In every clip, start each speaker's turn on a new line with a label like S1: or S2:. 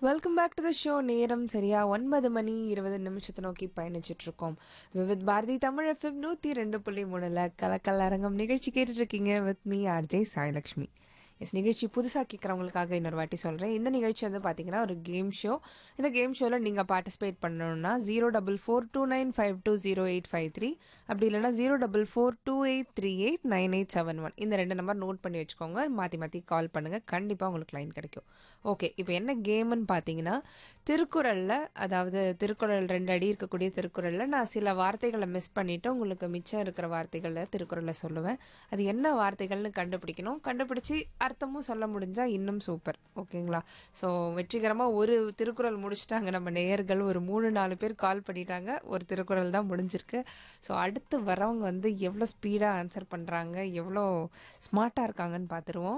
S1: Welcome back to the show நேரம் சரியா ஒன்பது மணி இருபது நிமிஷத்தை நோக்கி பயணிச்சிட்டு இருக்கோம் விவித் பாரதி தமிழ் எஃப்எம் நூற்றி ரெண்டு புள்ளி மூணில் கலக்கல் அரங்கம் நிகழ்ச்சி கேட்டுட்டு இருக்கீங்க with me RJ Sailakshmi yes நிகழ்ச்சி புதுசாக கேட்குறவங்களுக்காக இன்னொரு வாட்டி சொல்கிறேன் இந்த நிகழ்ச்சி வந்து பார்த்தீங்கன்னா ஒரு கேம் ஷோ இந்த கேம் ஷோவில் நீங்கள் பார்ட்டிசிபேட் பண்ணணும்னா zero double four two nine five two zero eight five three அப்படி இல்லைனா zero double four two eight three eight nine eight seven one இந்த ரெண்டு நம்பர் நோட் பண்ணி வச்சுக்கோங்க மாற்றி மாற்றி கால் பண்ணுங்கள் கண்டிப்பாக உங்களுக்கு லைன் கிடைக்கும் ஓகே இப்போ என்ன கேம்னு பார்த்தீங்கன்னா திருக்குறளில் அதாவது திருக்குறள் ரெண்டு அடி இருக்கக்கூடிய திருக்குறளில் நான் சில வார்த்தைகளை மிஸ் பண்ணிவிட்டு உங்களுக்கு மிச்சம் இருக்கிற வார்த்தைகளை திருக்குறளில் சொல்லுவேன் அது என்ன வார்த்தைகள்னு கண்டுபிடிக்கணும் கண்டுபிடிச்சி அர்த்தமும் சொல்ல முடிஞ்சால் இன்னும் சூப்பர் ஓகேங்களா ஸோ வெற்றிகரமாக ஒரு திருக்குறள் முடிச்சிட்டாங்க நம்ம நேயர்கள் ஒரு மூணு நாலு பேர் கால் பண்ணிட்டாங்க ஒரு திருக்குறள் தான் முடிஞ்சிருக்கு ஸோ அடுத்து வரவங்க வந்து எவ்வளோ ஸ்பீடாக ஆன்சர் பண்ணுறாங்க எவ்வளோ ஸ்மார்ட்டாக இருக்காங்கன்னு பார்த்துருவோம்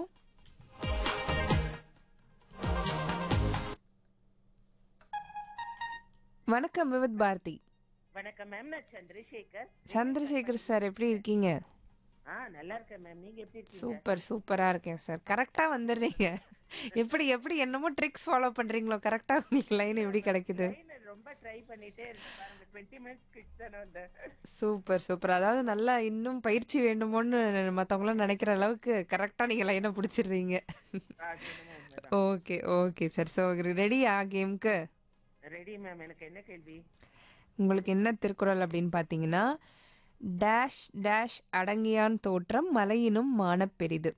S1: வணக்கம் விவித் பாரதி
S2: வணக்கம் மேம் நான் சந்திரசேகர்
S1: சந்திரசேகர் சார் எப்படி இருக்கீங்க
S2: ஆ நல்லா இருக்கேன் மேம் நீங்க எப்படி இருக்கீங்க
S1: சூப்பர் சூப்பரா இருக்கேன் சார் கரெக்டா வந்துடுறீங்க எப்படி எப்படி என்னமோ ட்ரிக்ஸ் ஃபாலோ பண்றீங்களோ கரெக்டா உங்களுக்கு லைன் எப்படி கிடைக்குது
S2: நான் ரொம்ப ட்ரை பண்ணிட்டே இருக்கேன் பாருங்க டுவெண்ட்டி மினிட்ஸ் கிட்ட தானே வந்தேன்
S1: சூப்பர் சூப்பர் அதாவது நல்லா இன்னும் பயிற்சி வேண்டுமோன்னு மற்றவங்களாம் நினைக்கிற அளவுக்கு கரெக்டாக நீங்கள் லைனை பிடிச்சிடுறீங்க
S2: அது என்னமோ உண்மைதான்.
S1: ஓகே ஓகே சார் ஸோ ரெடியா கேமுக்கு
S2: ரெடி மேம் எனக்கு என்ன கேள்வி
S1: உங்களுக்கு என்ன திருக்குறள் அப்படின்னு பார்த்தீங்கன்னா டேஷ் டேஷ் அடங்கியான் தோற்றம் மலையினும் மானப்பெரிது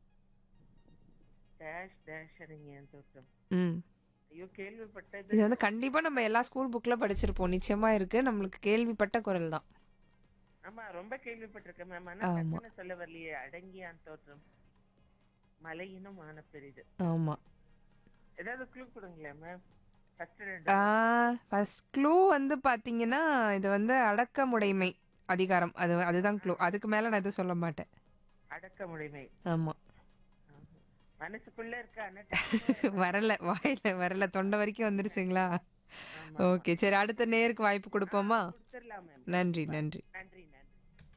S2: டேஷ் டேஷ் அடங்கிய தோட்டம்
S1: ம்
S2: ஐயோ கேள்விப்பட்டது
S1: இது வந்து கண்டிப்பாக நம்ம எல்லா ஸ்கூல் புக்கில் படிச்சிருப்போம் நிச்சயமா இருக்கு நம்மளுக்கு கேள்விப்பட்ட குரல் தான்
S2: ஆமா ரொம்ப கேள்விப்பட்டிருக்கேன் மேம் ஆனா டக்குன்னு சொல்ல வரலையே அடங்கியான் தோற்றம் மலையினும் ஆனப்பெரிது
S1: ஆமாம்
S2: ஏதாவது க்ளூ கொடுங்களேன் மேம் ஃபர்ஸ்ட் ரெண்டு
S1: ஃபர்ஸ்ட் க்ளூ வந்து பார்த்தீங்கன்னா இது வந்து அடக்கமுடைமை அதிகாரம் அது அதுதான் க்ளூ அதுக்கு மேலே நான் எதுவும் சொல்ல மாட்டேன்
S2: அடக்க முடிமை
S1: ஆமாம்
S2: மனசுக்குள்ள இருக்க ஆனா டக்குனு
S1: வரல வாயில வரல தொண்டை வரைக்கும் வந்துருச்சுங்களா ஓகே சரி அடுத்த நேருக்கு வாய்ப்பு கொடுப்போமா
S2: கொடுத்துடலாம் மேம்
S1: நன்றி நன்றி
S2: நன்றி நன்றி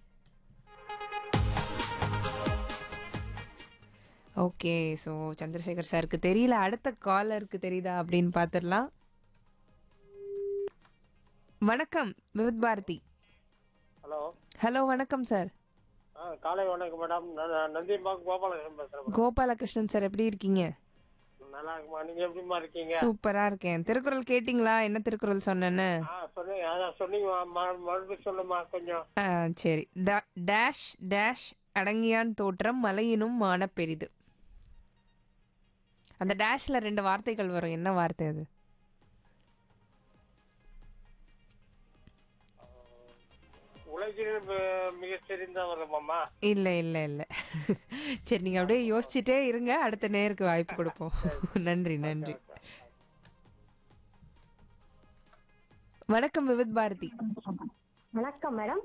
S1: ஓகே ஸோ சந்திரசேகர் சாருக்கு தெரியல அடுத்த காலருக்கு தெரியுதா அப்படின்னு பார்த்துடலாம் வணக்கம் விவித் பாரதி
S3: ஹலோ
S1: ஹலோ வணக்கம் சார்
S3: ஆ காலை வணக்கம் மேடம் நான் நந்தியம்பாக்கு கோபாலகிருஷ்ணன் பேசுகிறேன்
S1: கோபாலகிருஷ்ணன் சார் எப்படி இருக்கீங்க
S3: நல்லா இருக்குமா நீங்கள் எப்படிமா இருக்கீங்க
S1: சூப்பரா இருக்கேன் திருக்குறள் கேட்டிங்களா என்ன திருக்குறள் சொன்னேன்னு
S3: ஆ சொன்னீங்க அதான் சொன்னீங்க ம- மறுபடியும் சொல்லுமா கொஞ்சம்
S1: ஆ, சரி டா- டேஷ் டேஷ் அடங்கியான் தோற்றம் மலையினும் மான பெரிது அந்த டேஷ்ல ரெண்டு வார்த்தைகள் வரும் என்ன வார்த்தை அது
S3: உலகில் மி- மிகச் சிறந்தவரமாம்மா
S1: இல்ல இல்ல இல்ல சரி நீங்க அப்படியே யோசிச்சுட்டே இருங்க அடுத்த நேருக்கு வாய்ப்பு கொடுப்போம் நன்றி நன்றி வணக்கம் விவித் பாரதி
S4: வணக்கம் மேடம்